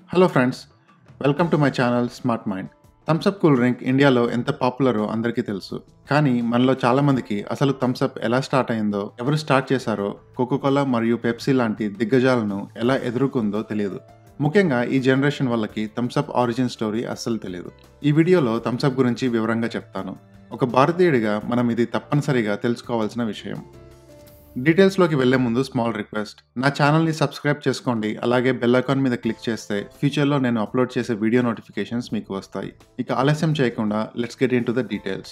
hello friends welcome to my channel smart mind Thums Up cool drink ఇండియాలో ఎంత పాపులరో అందరికీ తెలుసు కానీ మనలో చాలామందికి అసలు థమ్స్అప్ ఎలా స్టార్ట్ అయిందో ఎవరు స్టార్ట్ చేశారో కోకోకోలా మరియు పెప్సీ లాంటి దిగ్గజాలను ఎలా ఎదుర్కొందో తెలియదు ముఖ్యంగా ఈ జనరేషన్ వాళ్ళకి థమ్స్అప్ ఆరిజిన్ స్టోరీ అస్సలు తెలియదు ఈ వీడియోలో థమ్స్అప్ గురించి వివరంగా చెప్తాను ఒక భారతీయుడిగా మనం ఇది తప్పనిసరిగా తెలుసుకోవాల్సిన విషయం డీటెయిల్స్లోకి వెళ్లే ముందు స్మాల్ రిక్వెస్ట్ నా ఛానల్ని సబ్స్క్రైబ్ చేసుకోండి అలాగే బెల్ ఐకాన్ మీద క్లిక్ చేస్తే ఫ్యూచర్లో నేను అప్లోడ్ చేసే వీడియో నోటిఫికేషన్స్ మీకు వస్తాయి ఇక ఆలస్యం చేయకుండా let's get in to the details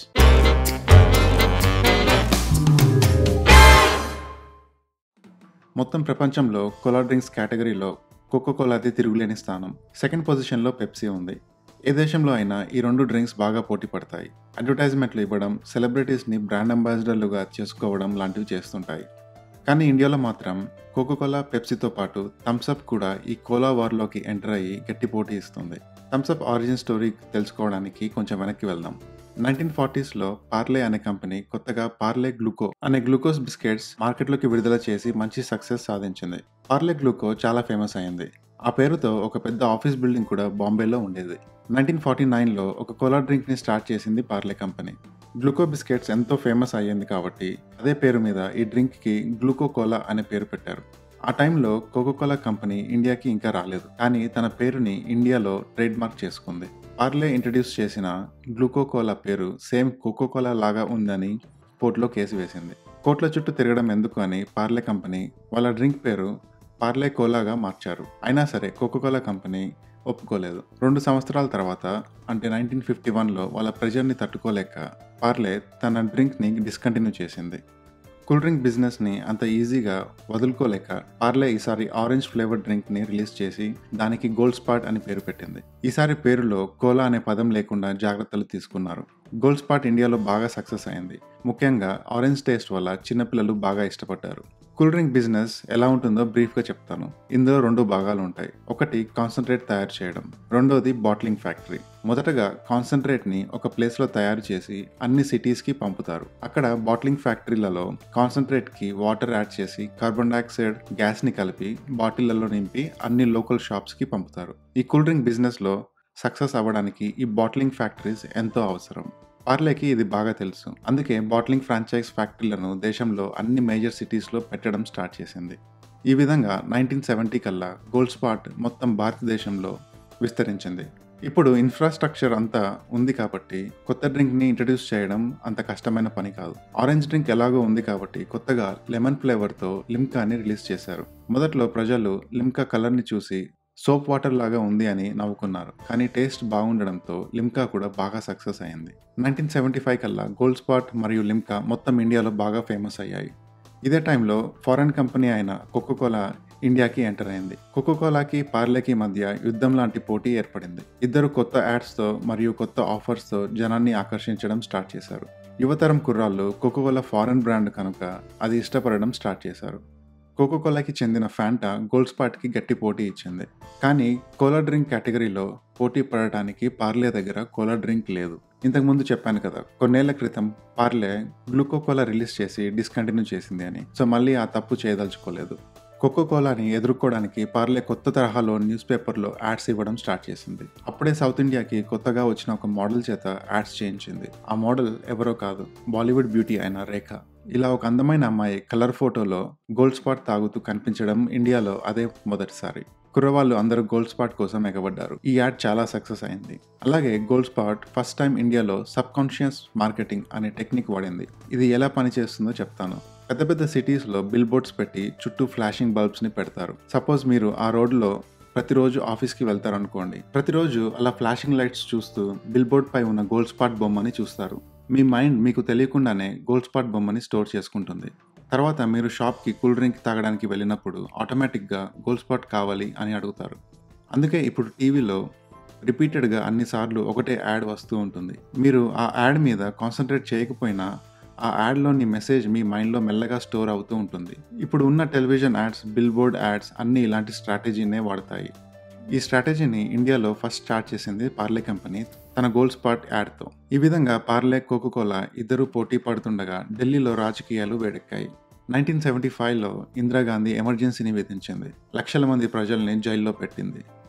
మొత్తం ప్రపంచంలో కోలా డ్రింక్స్ కేటగిరీలో కోకో కోలాది తిరుగులేని స్థానం సెకండ్ పొజిషన్లో పెప్సీ ఉంది ఏ దేశంలో అయినా ఈ రెండు డ్రింక్స్ బాగా పోటీ పడతాయి అడ్వర్టైజ్మెంట్లు ఇవ్వడం సెలబ్రిటీస్ని బ్రాండ్ అంబాసిడర్లుగా చేసుకోవడం లాంటివి చేస్తుంటాయి కానీ ఇండియాలో మాత్రం కోకోకోలా పెప్సీతో పాటు థమ్స్అప్ కూడా ఈ కోలా వార్లోకి ఎంటర్ అయ్యి గట్టి పోటీ ఇస్తుంది థమ్స్అప్ ఆరిజిన్ స్టోరీ తెలుసుకోవడానికి కొంచెం వెనక్కి వెళ్దాం నైన్టీన్ ఫార్టీస్లో పార్లే అనే కంపెనీ కొత్తగా పార్లే గ్లూకో అనే గ్లూకోజ్ బిస్కెట్స్ మార్కెట్లోకి విడుదల చేసి మంచి సక్సెస్ సాధించింది పార్లే గ్లూకో చాలా ఫేమస్ అయింది ఆ పేరుతో ఒక పెద్ద ఆఫీస్ బిల్డింగ్ కూడా బాంబేలో ఉండేది నైన్టీన్ ఫార్టీ నైన్లో ఒక కోలా డ్రింక్ని స్టార్ట్ చేసింది పార్లే కంపెనీ గ్లూకో బిస్కెట్స్ ఎంతో ఫేమస్ అయ్యింది కాబట్టి అదే పేరు మీద ఈ డ్రింక్కి గ్లూకో కోలా అనే పేరు పెట్టారు ఆ టైంలో కోకోకోలా కంపెనీ ఇండియాకి ఇంకా రాలేదు కానీ తన పేరుని ఇండియాలో ట్రేడ్ మార్క్ చేసుకుంది పార్లే ఇంట్రడ్యూస్ చేసిన గ్లూకో కోలా పేరు సేమ్ కోకోకోలా లాగా ఉందని కోర్టులో కేసు వేసింది కోర్టుల చుట్టూ తిరగడం ఎందుకు అని పార్లే కంపెనీ వాళ్ళ డ్రింక్ పేరు పార్లే కోలాగా మార్చారు అయినా సరే కోకోకోలా కంపెనీ ఒప్పుకోలేదు రెండు సంవత్సరాల తర్వాత అంటే నైన్టీన్ ఫిఫ్టీ వన్లో వాళ్ళ ప్రెజర్ని తట్టుకోలేక పార్లే తన డ్రింక్ని డిస్కంటిన్యూ చేసింది కూల్ డ్రింక్ బిజినెస్ని అంత ఈజీగా వదులుకోలేక పార్లే ఈసారి ఆరెంజ్ ఫ్లేవర్ డ్రింక్ని రిలీజ్ చేసి దానికి గోల్డ్ స్పాట్ అని పేరు పెట్టింది ఈసారి పేరులో కోలా అనే పదం లేకుండా జాగ్రత్తలు తీసుకున్నారు గోల్డ్ స్పాట్ ఇండియాలో బాగా సక్సెస్ అయింది ముఖ్యంగా ఆరెంజ్ టేస్ట్ వల్ల చిన్నపిల్లలు బాగా ఇష్టపడ్డారు కూల్ డ్రింక్ బిజినెస్ ఎలా ఉంటుందో బ్రీఫ్గా చెప్తాను ఇందులో రెండు భాగాలు ఉంటాయి ఒకటి కాన్సన్ట్రేట్ తయారు చేయడం రెండోది బాట్లింగ్ ఫ్యాక్టరీ మొదటగా కాన్సన్ట్రేట్ని ఒక ప్లేస్లో తయారు చేసి అన్ని సిటీస్కి పంపుతారు అక్కడ బాట్లింగ్ ఫ్యాక్టరీలలో కాన్సన్ట్రేట్కి వాటర్ యాడ్ చేసి కార్బన్ డైఆక్సైడ్ గ్యాస్ని కలిపి బాటిళ్లలో నింపి అన్ని లోకల్ షాప్స్కి పంపుతారు ఈ కూల్ డ్రింక్ బిజినెస్లో సక్సెస్ అవ్వడానికి ఈ బాట్లింగ్ ఫ్యాక్టరీస్ ఎంతో అవసరం పార్లేకి ఇది బాగా తెలుసు అందుకే బాట్లింగ్ ఫ్రాంచైజ్ ఫ్యాక్టరీలను దేశంలో అన్ని మేజర్ సిటీస్లో పెట్టడం స్టార్ట్ చేసింది ఈ విధంగా నైన్టీన్ సెవెంటీ కల్లా గోల్డ్ స్పాట్ మొత్తం భారతదేశంలో విస్తరించింది ఇప్పుడు ఇన్ఫ్రాస్ట్రక్చర్ అంతా ఉంది కాబట్టి కొత్త డ్రింక్ని ఇంట్రడ్యూస్ చేయడం అంత కష్టమైన పని కాదు ఆరెంజ్ డ్రింక్ ఎలాగో ఉంది కాబట్టి కొత్తగా లెమన్ ఫ్లేవర్తో లిమ్కాని రిలీజ్ చేశారు మొదట్లో ప్రజలు లిమ్కా కలర్ని చూసి సోప్ వాటర్ లాగా ఉంది అని నవ్వుకున్నారు కానీ టేస్ట్ బాగుండడంతో లిమ్కా కూడా బాగా సక్సెస్ అయింది నైన్టీన్ సెవెంటీ ఫైవ్ కల్లా గోల్డ్ స్పాట్ మరియు లిమ్కా మొత్తం ఇండియాలో బాగా ఫేమస్ అయ్యాయి ఇదే టైంలో ఫారెన్ కంపెనీ అయిన కోకోకోలా ఇండియాకి ఎంటర్ అయింది కోకోకోలాకి పార్లేకి మధ్య యుద్ధం లాంటి పోటీ ఏర్పడింది ఇద్దరు కొత్త యాడ్స్తో మరియు కొత్త ఆఫర్స్తో జనాన్ని ఆకర్షించడం స్టార్ట్ చేశారు యువతరం కుర్రాళ్ళు కోకోకోలా ఫారెన్ బ్రాండ్ కనుక అది ఇష్టపడడం స్టార్ట్ చేశారు కోకోకోలాకి చెందిన ఫ్యాంటా గోల్డ్ స్పాట్కి గట్టి పోటీ ఇచ్చింది కానీ కోలా డ్రింక్ కేటగిరీలో పోటీ పడటానికి పార్లే దగ్గర కోలా డ్రింక్ లేదు ఇంతకుముందు చెప్పాను కదా కొన్నేళ్ల క్రితం పార్లే గ్లూకో కోలా రిలీజ్ చేసి డిస్కంటిన్యూ చేసింది అని సో మళ్ళీ ఆ తప్పు చేయదలుచుకోలేదు కోకో కోలాని ఎదుర్కోవడానికి పార్లే కొత్త తరహాలో న్యూస్ పేపర్లో యాడ్స్ ఇవ్వడం స్టార్ట్ చేసింది అప్పుడే సౌత్ ఇండియాకి కొత్తగా వచ్చిన ఒక మోడల్ చేత యాడ్స్ చేయించింది ఆ మోడల్ ఎవరో కాదు బాలీవుడ్ బ్యూటీ అయిన రేఖ ఇలా ఒక అందమైన అమ్మాయి కలర్ ఫోటోలో గోల్డ్ స్పాట్ తాగుతూ కనిపించడం ఇండియాలో అదే మొదటిసారి కుర్రవాళ్ళు అందరూ గోల్డ్ స్పాట్ కోసం ఎగబడ్డారు ఈ యాడ్ చాలా సక్సెస్ అయింది అలాగే గోల్డ్ స్పాట్ ఫస్ట్ టైం ఇండియాలో సబ్ కాన్షియస్ మార్కెటింగ్ అనే టెక్నిక్ వాడింది ఇది ఎలా పనిచేస్తుందో చెప్తాను పెద్ద పెద్ద సిటీస్లో బిల్ బోర్డ్స్ పెట్టి చుట్టూ ఫ్లాషింగ్ బల్బ్స్ని పెడతారు సపోజ్ మీరు ఆ రోడ్లో ప్రతిరోజు ఆఫీస్కి వెళ్తారనుకోండి ప్రతిరోజు అలా ఫ్లాషింగ్ లైట్స్ చూస్తూ బిల్ బోర్డ్ పై ఉన్న గోల్డ్ స్పాట్ బొమ్మని చూస్తారు మీ మైండ్ మీకు తెలియకుండానే గోల్డ్ స్పాట్ బొమ్మని స్టోర్ చేసుకుంటుంది తర్వాత మీరు షాప్కి కూల్ డ్రింక్ తాగడానికి వెళ్ళినప్పుడు ఆటోమేటిక్గా గోల్డ్ స్పాట్ కావాలి అని అడుగుతారు అందుకే ఇప్పుడు టీవీలో రిపీటెడ్గా అన్నిసార్లు ఒకటే యాడ్ వస్తూ ఉంటుంది మీరు ఆ యాడ్ మీద కాన్సన్ట్రేట్ చేయకపోయినా ఆ యాడ్లోని మెసేజ్ మీ మైండ్లో మెల్లగా స్టోర్ అవుతూ ఉంటుంది ఇప్పుడు ఉన్న television ads bill board ads అన్నీ ఇలాంటి స్ట్రాటజీనే వాడతాయి ఈ స్ట్రాటజీని ఇండియాలో ఫస్ట్ స్టార్ట్ చేసింది పార్లే కంపెనీ తన గోల్డ్ స్పాట్ యాడ్తో ఈ విధంగా పార్లే కోకోకోలా ఇద్దరు పోటీ పడుతుండగా ఢిల్లీలో రాజకీయాలు వేడెక్కాయి నైన్టీన్ సెవెంటీ ఫైవ్లో ఇందిరాగాంధీ ఎమర్జెన్సీని విధించింది లక్షల మంది ప్రజల్ని జైల్లో పెట్టింది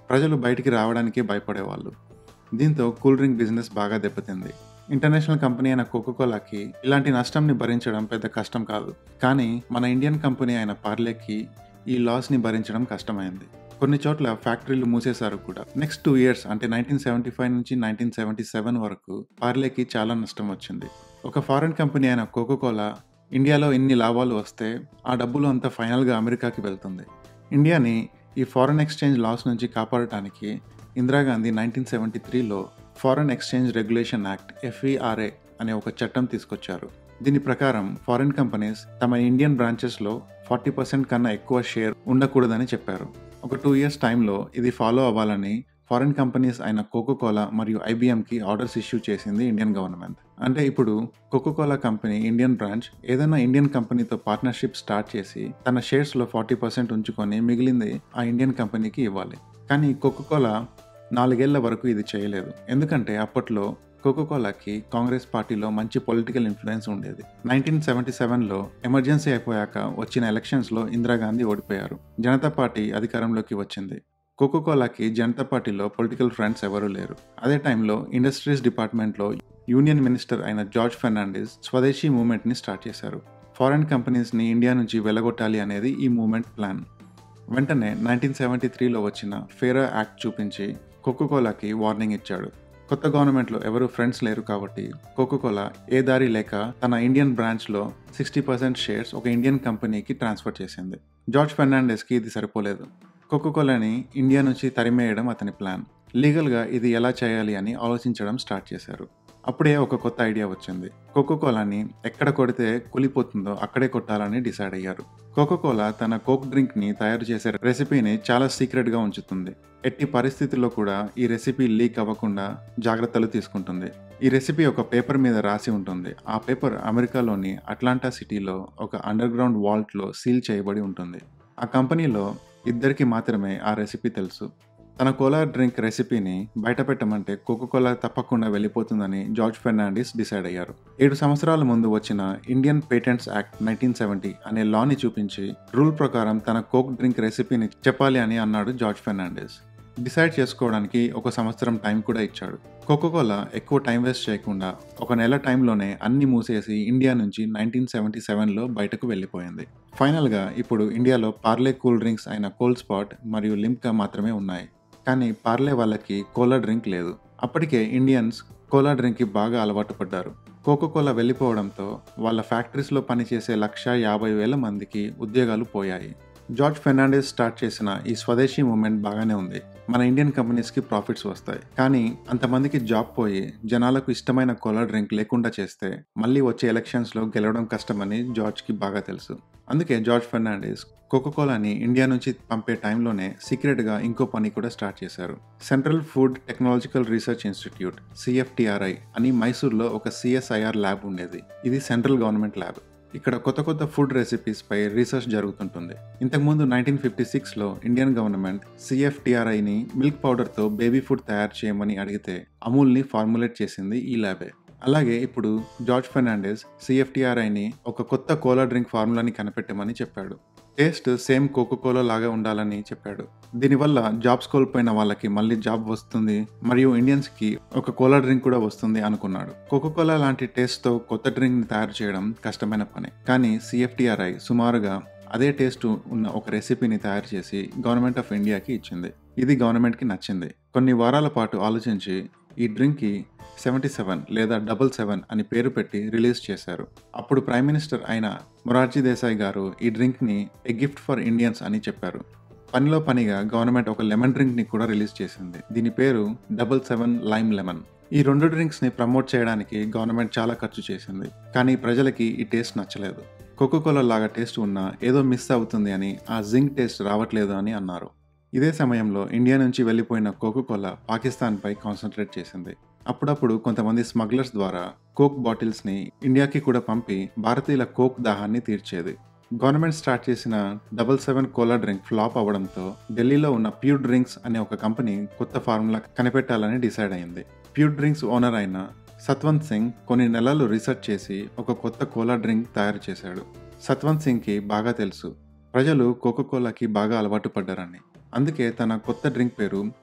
ప్రజలు బయటికి రావడానికి భయపడేవాళ్ళు దీంతో కూల్ డ్రింక్ బిజినెస్ బాగా దెబ్బతింది ఇంటర్నేషనల్ కంపెనీ అయిన కోకోకోలాకి ఇలాంటి నష్టంని భరించడం పెద్ద కష్టం కాదు కానీ మన ఇండియన్ కంపెనీ అయిన పార్లేకి ఈ లాస్ని భరించడం కష్టమైంది కొన్ని చోట్ల ఫ్యాక్టరీలు మూసేశారు కూడా నెక్స్ట్ టూ ఇయర్స్ అంటే నైన్టీన్ సెవెంటీ ఫైవ్ నుంచి నైన్టీన్ సెవెంటీ సెవెన్ వరకు పార్లేకి చాలా నష్టం వచ్చింది ఒక ఫారెన్ కంపెనీ అయిన కోకోకోలా ఇండియాలో ఇన్ని లాభాలు వస్తే ఆ డబ్బులు అంతా ఫైనల్గా అమెరికాకి వెళ్తుంది ఇండియాని ఈ ఫారెన్ ఎక్స్చేంజ్ లాస్ నుంచి కాపాడటానికి ఇందిరాగాంధీ నైన్టీన్ సెవెంటీ త్రీలో ఫారెన్ ఎక్స్చేంజ్ రెగ్యులేషన్ యాక్ట్ ఎఫ్ఈఆర్ఏ అనే ఒక చట్టం తీసుకొచ్చారు దీని ప్రకారం ఫారిన్ కంపెనీస్ తమ ఇండియన్ బ్రాంచెస్లో ఫార్టీ పర్సెంట్ కన్నా ఎక్కువ షేర్ ఉండకూడదని చెప్పారు ఒక టూ ఇయర్స్ టైంలో ఇది ఫాలో అవ్వాలని ఫారిన్ కంపెనీస్ అయిన కోకోకోలా మరియు ఐబిఎంకి ఆర్డర్స్ ఇష్యూ చేసింది ఇండియన్ గవర్నమెంట్ అంటే ఇప్పుడు కోకోకోలా కంపెనీ ఇండియన్ బ్రాంచ్ ఏదైనా ఇండియన్ కంపెనీతో పార్ట్నర్షిప్ స్టార్ట్ చేసి తన షేర్స్లో ఫార్టీ పర్సెంట్ ఉంచుకొని మిగిలింది ఆ ఇండియన్ కంపెనీకి ఇవ్వాలి కానీ కోకోకోలా నాలుగేళ్ల వరకు ఇది చేయలేదు ఎందుకంటే అప్పట్లో కోకోకోలాకి కాంగ్రెస్ పార్టీలో మంచి పొలిటికల్ ఇన్ఫ్లుయెన్స్ ఉండేది నైన్టీన్ సెవెంటీ సెవెన్లో ఎమర్జెన్సీ అయిపోయాక వచ్చిన ఎలక్షన్స్లో ఇందిరాగాంధీ ఓడిపోయారు జనతా పార్టీ అధికారంలోకి వచ్చింది కోకోకోలాకి జనతా పార్టీలో పొలిటికల్ ఫ్రెండ్స్ ఎవరూ లేరు అదే టైంలో ఇండస్ట్రీస్ డిపార్ట్మెంట్లో యూనియన్ మినిస్టర్ అయిన జార్జ్ ఫెర్నాండిస్ స్వదేశీ మూవ్మెంట్ని స్టార్ట్ చేశారు ఫారెన్ కంపెనీస్ని ఇండియా నుంచి వెలగొట్టాలి అనేది ఈ మూవ్మెంట్ ప్లాన్ వెంటనే నైన్టీన్ సెవెంటీ త్రీలో వచ్చిన ఫేరా యాక్ట్ చూపించి కోకోకోలాకి వార్నింగ్ ఇచ్చాడు కొత్త గవర్నమెంట్లో ఎవరు ఫ్రెండ్స్ లేరు కాబట్టి కోకోకోలా ఏ దారి లేక తన ఇండియన్ బ్రాంచ్లో సిక్స్టీ పర్సెంట్ షేర్స్ ఒక ఇండియన్ కంపెనీకి ట్రాన్స్ఫర్ చేసింది జార్జ్ ఫెర్నాండెస్కి ఇది సరిపోలేదు కోకోకోలాని ఇండియా నుంచి తరిమేయడం అతని ప్లాన్ లీగల్గా ఇది ఎలా చేయాలి అని ఆలోచించడం స్టార్ట్ చేశారు అప్పుడే ఒక కొత్త ఐడియా వచ్చింది కోకోకోలాని ఎక్కడ కొడితే కూలిపోతుందో అక్కడే కొట్టాలని డిసైడ్ అయ్యారు కోకోకోలా తన కోక్ డ్రింక్ని తయారు చేసే రెసిపీని చాలా సీక్రెట్గా ఉంచుతుంది ఎట్టి పరిస్థితుల్లో కూడా ఈ రెసిపీ లీక్ అవ్వకుండా జాగ్రత్తలు తీసుకుంటుంది ఈ రెసిపీ ఒక పేపర్ మీద రాసి ఉంటుంది ఆ పేపర్ అమెరికాలోని అట్లాంటా సిటీలో ఒక అండర్ గ్రౌండ్ వాల్ట్లో సీల్ చేయబడి ఉంటుంది ఆ కంపెనీలో ఇద్దరికి మాత్రమే ఆ రెసిపీ తెలుసు తన కోలా డ్రింక్ రెసిపీని బయట పెట్టమంటే కోకోకోలా తప్పకుండా వెళ్ళిపోతుందని జార్జ్ ఫెర్నాండిస్ డిసైడ్ అయ్యారు ఏడు సంవత్సరాల ముందు వచ్చిన Indian patents act nineteen seventy అనే లాని చూపించి రూల్ ప్రకారం తన కోక్ డ్రింక్ రెసిపీని చెప్పాలి అని అన్నాడు జార్జ్ ఫెర్నాండిస్ డిసైడ్ చేసుకోవడానికి ఒక సంవత్సరం టైం కూడా ఇచ్చాడు కోకోకోలా ఎక్కువ టైం వేస్ట్ చేయకుండా ఒక నెల టైంలోనే అన్ని మూసేసి ఇండియా నుంచి నైన్టీన్ సెవెంటీ సెవెన్లో బయటకు వెళ్ళిపోయింది ఫైనల్గా ఇప్పుడు ఇండియాలో పార్లే కూల్ డ్రింక్స్ అయిన కోల్డ్ స్పాట్ మరియు లిమ్కా మాత్రమే ఉన్నాయి కానీ పార్లే వాళ్ళకి కోలా డ్రింక్ లేదు అప్పటికే ఇండియన్స్ కోలా డ్రింక్కి బాగా అలవాటు పడ్డారు కోకోకోలా వెళ్ళిపోవడంతో వాళ్ళ ఫ్యాక్టరీస్లో పనిచేసే లక్ష యాభై వేల మందికి ఉద్యోగాలు పోయాయి జార్జ్ ఫెర్నాండెస్ స్టార్ట్ చేసిన ఈ స్వదేశీ మూమెంట్ బాగానే ఉంది మన ఇండియన్ కంపెనీస్కి ప్రాఫిట్స్ వస్తాయి కానీ అంతమందికి జాబ్ పోయి జనాలకు ఇష్టమైన కోలా డ్రింక్ లేకుండా చేస్తే మళ్ళీ వచ్చే ఎలక్షన్స్లో గెలవడం కష్టమని జార్జ్కి బాగా తెలుసు అందుకే జార్జ్ ఫెర్నాండెస్ కోకోకోలాని ఇండియా నుంచి పంపే టైంలోనే సీక్రెట్గా ఇంకో పని కూడా స్టార్ట్ చేశారు central food technological research institute CFTRI అని మైసూర్లో ఒక సిఎస్ఐఆర్ ల్యాబ్ ఉండేది ఇది సెంట్రల్ గవర్నమెంట్ ల్యాబ్ ఇక్కడ కొత్త కొత్త ఫుడ్ రెసిపీస్ పై రీసెర్చ్ జరుగుతుంటుంది ఇంతకుముందు నైన్టీన్ ఫిఫ్టీ సిక్స్లో ఇండియన్ గవర్నమెంట్ సిఎఫ్టిఆర్ఐని మిల్క్ పౌడర్తో బేబీ ఫుడ్ తయారు చేయమని అడిగితే అమూల్ని ఫార్ములేట్ చేసింది ఈ ల్యాబే అలాగే ఇప్పుడు జార్జ్ ఫెర్నాండెస్ సిఎఫ్టిఆర్ఐని ఒక కొత్త కోలా డ్రింక్ ఫార్ములాని కనిపెట్టమని చెప్పాడు టేస్ట్ సేమ్ కోకోకోలా లాగా ఉండాలని చెప్పాడు దీనివల్ల జాబ్స్ కోల్పోయిన వాళ్ళకి మళ్ళీ జాబ్ వస్తుంది మరియు ఇండియన్స్కి ఒక కోలా డ్రింక్ కూడా వస్తుంది అనుకున్నాడు కోకోకోలా లాంటి టేస్ట్తో కొత్త డ్రింక్ని తయారు చేయడం కష్టమైన పని కానీ సిఎఫ్టిఆర్ఐ సుమారుగా అదే టేస్ట్ ఉన్న ఒక రెసిపీని తయారు చేసి గవర్నమెంట్ ఆఫ్ ఇండియాకి ఇచ్చింది ఇది గవర్నమెంట్కి నచ్చింది కొన్ని వారాల పాటు ఆలోచించి ఈ డ్రింక్కి సెవెంటీ సెవెన్ లేదా డబుల్ సెవెన్ అని పేరు పెట్టి రిలీజ్ చేశారు అప్పుడు ప్రైమ్ మినిస్టర్ అయిన మొరార్జీ దేశాయ్ గారు ఈ డ్రింక్ని ఎ గిఫ్ట్ ఫర్ ఇండియన్స్ అని చెప్పారు పనిలో పనిగా గవర్నమెంట్ ఒక లెమన్ డ్రింక్ని కూడా రిలీజ్ చేసింది దీని పేరు డబుల్ సెవెన్ లైమ్ లెమన్ ఈ రెండు డ్రింక్స్ని ప్రమోట్ చేయడానికి గవర్నమెంట్ చాలా ఖర్చు చేసింది కానీ ప్రజలకి ఈ టేస్ట్ నచ్చలేదు కోకోకోలా లాగా టేస్ట్ ఉన్నా ఏదో మిస్ అవుతుంది అని ఆ జింక్ టేస్ట్ రావట్లేదు అని అన్నారు ఇదే సమయంలో ఇండియా నుంచి వెళ్ళిపోయిన కోకోకోలా పాకిస్తాన్పై కాన్సన్ట్రేట్ చేసింది అప్పుడప్పుడు కొంతమంది స్మగ్లర్స్ ద్వారా కోక్ బాటిల్స్ని ఇండియాకి కూడా పంపి భారతీయుల కోక్ దాహాన్ని తీర్చేది గవర్నమెంట్ స్టార్ట్ చేసిన double seven cola drink flop అవ్వడంతో ఢిల్లీలో ఉన్న ప్యూర్ డ్రింక్స్ అనే ఒక కంపెనీ కొత్త ఫార్ములా కనిపెట్టాలని డిసైడ్ అయింది ప్యూర్ డ్రింక్స్ ఓనర్ అయిన సత్వంత్ సింగ్ కొన్ని నెలలు రీసెర్చ్ చేసి ఒక కొత్త కోలా డ్రింక్ తయారు చేశాడు సత్వంత్ సింగ్కి బాగా తెలుసు ప్రజలు కోకోకోలాకి బాగా అలవాటు పడ్డారని అందుకే తన కొత్త డ్రింక్ పేరు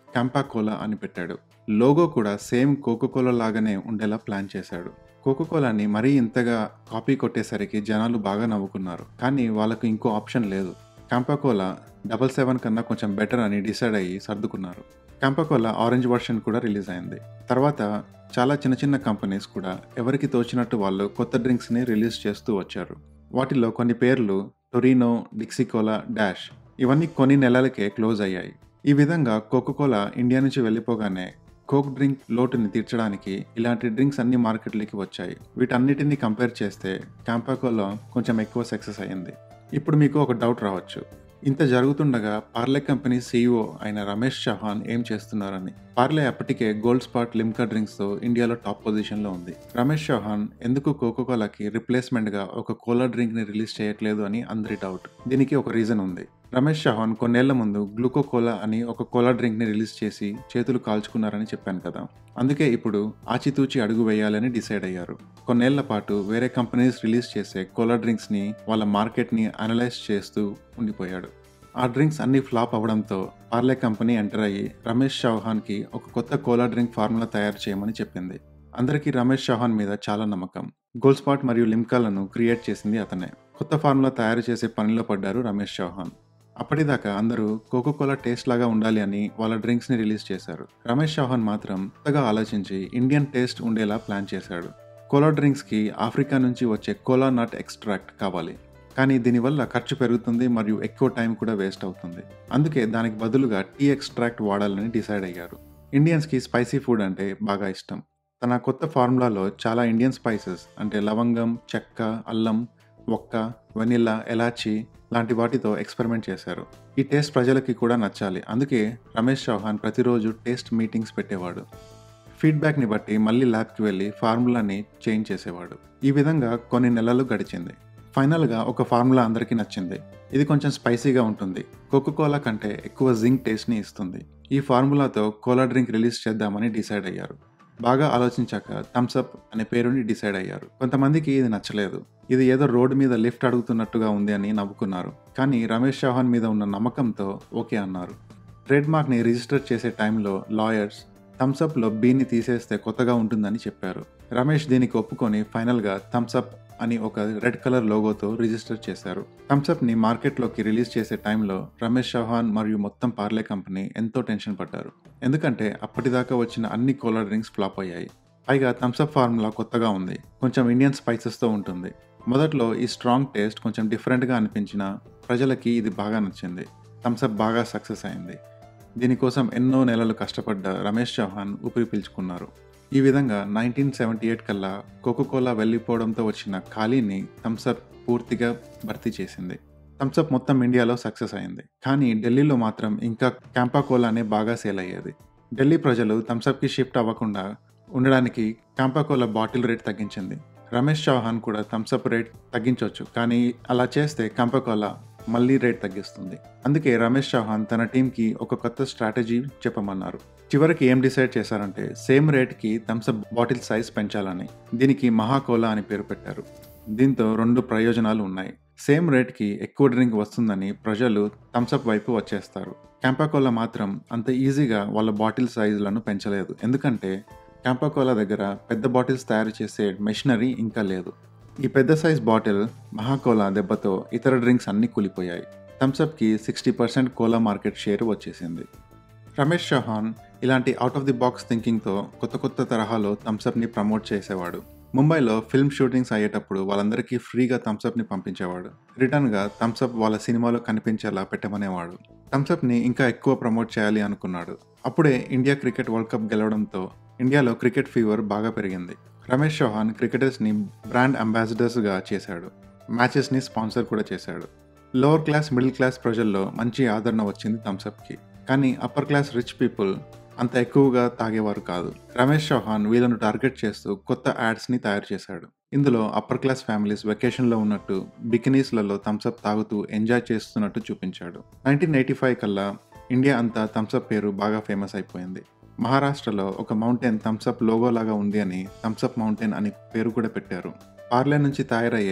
క్యాంపా కోలా అని పెట్టాడు లోగో కూడా సేమ్ కోకోకోలా లాగానే ఉండేలా ప్లాన్ చేశాడు కోకోకోలాని మరీ ఇంతగా కాపీ కొట్టేసరికి జనాలు బాగా నవ్వుకున్నారు కానీ వాళ్ళకు ఇంకో ఆప్షన్ లేదు క్యాంపాకోలా డబల్ సెవెన్ కన్నా కొంచెం బెటర్ అని డిసైడ్ అయ్యి సర్దుకున్నారు క్యాంపాకోలా ఆరెంజ్ వర్షన్ కూడా రిలీజ్ అయింది తర్వాత చాలా చిన్న చిన్న కంపెనీస్ కూడా ఎవరికి తోచినట్టు వాళ్ళు కొత్త డ్రింక్స్ని రిలీజ్ చేస్తూ వచ్చారు వాటిలో కొన్ని పేర్లు టొరినో డిక్సికోలా డాష్ ఇవన్నీ కొన్ని నెలలకే క్లోజ్ అయ్యాయి ఈ విధంగా కోకోకోలా ఇండియా నుంచి వెళ్ళిపోగానే కోక్ డ్రింక్ లోటుని తీర్చడానికి ఇలాంటి డ్రింక్స్ అన్ని మార్కెట్లోకి వచ్చాయి వీటన్నిటిని కంపేర్ చేస్తే క్యాంపాకోలా కొంచెం ఎక్కువ సక్సెస్ అయ్యింది ఇప్పుడు మీకు ఒక డౌట్ రావచ్చు ఇంత జరుగుతుండగా పార్లే కంపెనీ సీఈఓ అయిన రమేష్ చౌహాన్ ఏం చేస్తున్నారని పార్లే అప్పటికే గోల్డ్ స్పాట్ లిమ్కా డ్రింక్స్తో ఇండియాలో టాప్ పొజిషన్లో ఉంది రమేష్ చౌహాన్ ఎందుకు కోకోకోలాకి రిప్లేస్మెంట్గా ఒక కోలా డ్రింక్ని రిలీజ్ చేయట్లేదు అని అందరి డౌట్ దీనికి ఒక రీజన్ ఉంది రమేష్ చౌహాన్ కొన్నేళ్ల ముందు గ్లూకో కోలా అని ఒక కోలా డ్రింక్ని రిలీజ్ చేసి చేతులు కాల్చుకున్నారని చెప్పాను కదా అందుకే ఇప్పుడు ఆచితూచి అడుగు వేయాలని డిసైడ్ అయ్యారు కొన్నేళ్ల పాటు వేరే కంపెనీస్ రిలీజ్ చేసే కోలా డ్రింక్స్ని వాళ్ళ మార్కెట్ని అనలైజ్ చేస్తూ ఉండిపోయాడు ఆ డ్రింక్స్ అన్ని ఫ్లాప్ అవడంతో పార్లే కంపెనీ ఎంటర్ అయ్యి రమేష్ చౌహాన్కి ఒక కొత్త కోలా డ్రింక్ ఫార్ములా తయారు చేయమని చెప్పింది అందరికీ రమేష్ చౌహాన్ మీద చాలా నమ్మకం గోల్డ్ స్పాట్ మరియు లిమ్కాలను క్రియేట్ చేసింది అతనే కొత్త ఫార్ములా తయారు చేసే పనిలో పడ్డారు రమేష్ చౌహాన్ అప్పటిదాకా అందరూ కోకోకోలా టేస్ట్ లాగా ఉండాలి అని వాళ్ళ డ్రింక్స్ని రిలీజ్ చేశారు రమేష్ చౌహాన్ మాత్రం కొత్తగా ఆలోచించి ఇండియన్ టేస్ట్ ఉండేలా ప్లాన్ చేశాడు కోలా డ్రింక్స్కి ఆఫ్రికా నుంచి వచ్చే కోలా నట్ ఎక్స్ట్రాక్ట్ కావాలి కానీ దీనివల్ల ఖర్చు పెరుగుతుంది మరియు ఎక్కువ టైం కూడా వేస్ట్ అవుతుంది అందుకే దానికి బదులుగా టీ ఎక్స్ట్రాక్ట్ వాడాలని డిసైడ్ అయ్యారు ఇండియన్స్కి స్పైసీ ఫుడ్ అంటే బాగా ఇష్టం తన కొత్త ఫార్ములాలో చాలా ఇండియన్ స్పైసెస్ అంటే లవంగం చెక్క అల్లం ఒక్క వెనిల్లా ఎలాచి లాంటి వాటితో ఎక్స్పెరిమెంట్ చేశారు ఈ టేస్ట్ ప్రజలకి కూడా నచ్చాలి అందుకే రమేష్ చౌహాన్ ప్రతిరోజు టేస్ట్ మీటింగ్స్ పెట్టేవాడు ఫీడ్బ్యాక్ని బట్టి మళ్ళీ ల్యాబ్కి వెళ్ళి ఫార్ములాని చేంజ్ చేసేవాడు ఈ విధంగా కొన్ని నెలలు గడిచింది ఫైనల్గా ఒక ఫార్ములా అందరికీ నచ్చింది ఇది కొంచెం స్పైసీగా ఉంటుంది కోకోకోలా కంటే ఎక్కువ జింక్ టేస్ట్ని ఇస్తుంది ఈ ఫార్ములాతో కోలా డ్రింక్ రిలీజ్ చేద్దామని డిసైడ్ అయ్యారు బాగా ఆలోచించాక థమ్స్అప్ అనే పేరుని డిసైడ్ అయ్యారు కొంతమందికి ఇది నచ్చలేదు ఇది ఏదో రోడ్డు మీద లిఫ్ట్ అడుగుతున్నట్టుగా ఉంది అని నవ్వుకున్నారు కానీ రమేష్ చౌహాన్ మీద ఉన్న నమ్మకంతో ఓకే అన్నారు ట్రేడ్ మార్క్ని రిజిస్టర్ చేసే టైంలో లాయర్స్ థమ్స్అప్లో బీని తీసేస్తే కొత్తగా ఉంటుందని చెప్పారు రమేష్ దీనికి ఒప్పుకొని ఫైనల్గా థమ్స్అప్ అని ఒక రెడ్ కలర్ లోగోతో రిజిస్టర్ చేశారు థమ్స్అప్ని మార్కెట్లోకి రిలీజ్ చేసే టైంలో రమేష్ చౌహాన్ మరియు మొత్తం పార్లే కంపెనీ ఎంతో టెన్షన్ పడ్డారు ఎందుకంటే అప్పటిదాకా వచ్చిన అన్ని కోలా డ్రింక్స్ ఫ్లాప్ అయ్యాయి పైగా థమ్స్అప్ ఫార్ములా కొత్తగా ఉంది కొంచెం ఇండియన్ స్పైసెస్తో ఉంటుంది మొదట్లో ఈ స్ట్రాంగ్ టేస్ట్ కొంచెం డిఫరెంట్గా అనిపించిన ప్రజలకి ఇది బాగా నచ్చింది థమ్స్అప్ బాగా సక్సెస్ అయింది దీనికోసం ఎన్నో నెలలు కష్టపడ్డ రమేష్ చౌహాన్ ఊపిరి పీల్చుకున్నారు ఈ విధంగా నైన్టీన్ సెవెంటీ ఎయిట్ కల్లా కోకోకోలా వెళ్ళిపోవడంతో వచ్చిన ఖాళీని థమ్స్అప్ పూర్తిగా భర్తీ చేసింది థమ్స్అప్ మొత్తం ఇండియాలో సక్సెస్ అయింది కానీ ఢిల్లీలో మాత్రం ఇంకా క్యాంపాకోలానే బాగా సేల్ అయ్యేది ఢిల్లీ ప్రజలు థమ్స్అప్కి షిఫ్ట్ అవ్వకుండా ఉండడానికి క్యాంపాకోలా బాటిల్ రేట్ తగ్గించింది రమేష్ చౌహాన్ కూడా థమ్స్అప్ రేట్ తగ్గించవచ్చు కానీ అలా చేస్తే క్యాంపాకోలా మళ్ళీ రేట్ తగ్గిస్తుంది అందుకే రమేష్ చౌహాన్ తన టీంకి ఒక కొత్త స్ట్రాటజీ చెప్పమన్నారు చివరికి ఏం డిసైడ్ చేశారంటే సేమ్ రేట్కి థమ్స్అప్ బాటిల్ సైజ్ పెంచాలని దీనికి మహాకోలా అని పేరు పెట్టారు దీంతో రెండు ప్రయోజనాలు ఉన్నాయి సేమ్ రేట్కి ఎక్కువ డ్రింక్ వస్తుందని ప్రజలు థమ్స్అప్ వైపు వచ్చేస్తారు క్యాంపాకోలా మాత్రం అంత ఈజీగా వాళ్ళ బాటిల్ సైజులను పెంచలేదు ఎందుకంటే క్యాంపాకోలా దగ్గర పెద్ద బాటిల్స్ తయారు చేసే మెషినరీ ఇంకా లేదు ఈ పెద్ద సైజ్ బాటిల్ మహాకోలా దెబ్బతో ఇతర డ్రింక్స్ అన్నీ కూలిపోయాయి థమ్స్అప్కి sixty percent cola market share వచ్చేసింది రమేష్ చౌహాన్ ఇలాంటి అవుట్ ఆఫ్ ది బాక్స్ థింకింగ్తో కొత్త కొత్త తరహాలో థమ్స్అప్ని ప్రమోట్ చేసేవాడు ముంబైలో ఫిల్మ్ షూటింగ్స్ అయ్యేటప్పుడు వాళ్ళందరికీ ఫ్రీగా థమ్స్అప్ని పంపించేవాడు రిటర్న్గా థమ్స్అప్ వాళ్ళ సినిమాలో కనిపించేలా పెట్టమనేవాడు థమ్స్అప్ని ఇంకా ఎక్కువ ప్రమోట్ చేయాలి అనుకున్నాడు అప్పుడే ఇండియా క్రికెట్ వరల్డ్ కప్ గెలవడంతో ఇండియాలో క్రికెట్ ఫీవర్ బాగా పెరిగింది రమేష్ చౌహాన్ క్రికెటర్స్ని బ్రాండ్ అంబాసిడర్స్గా చేశాడు మ్యాచెస్ని స్పాన్సర్ కూడా చేశాడు లోవర్ క్లాస్ మిడిల్ క్లాస్ ప్రజల్లో మంచి ఆదరణ వచ్చింది థమ్స్అప్కి కానీ అప్పర్ క్లాస్ రిచ్ పీపుల్ అంత ఎక్కువగా తాగేవారు కాదు రమేష్ చౌహాన్ వీళ్ళను టార్గెట్ చేస్తూ కొత్త యాడ్స్ని తయారు చేశాడు ఇందులో అప్పర్ క్లాస్ ఫ్యామిలీస్ వెకేషన్లో ఉన్నట్టు బికినీస్లలో థమ్స్అప్ తాగుతూ ఎంజాయ్ చేస్తున్నట్టు చూపించాడు నైన్టీన్ ఎయిటీ ఫైవ్ కల్లా ఇండియా అంతా థమ్స్అప్ పేరు బాగా ఫేమస్ అయిపోయింది మహారాష్ట్రలో ఒక మౌంటైన్ థమ్స్అప్ లోగో లాగా ఉంది అని థమ్స్అప్ మౌంటైన్ అని పేరు కూడా పెట్టారు పార్లే నుంచి తయారయ్యే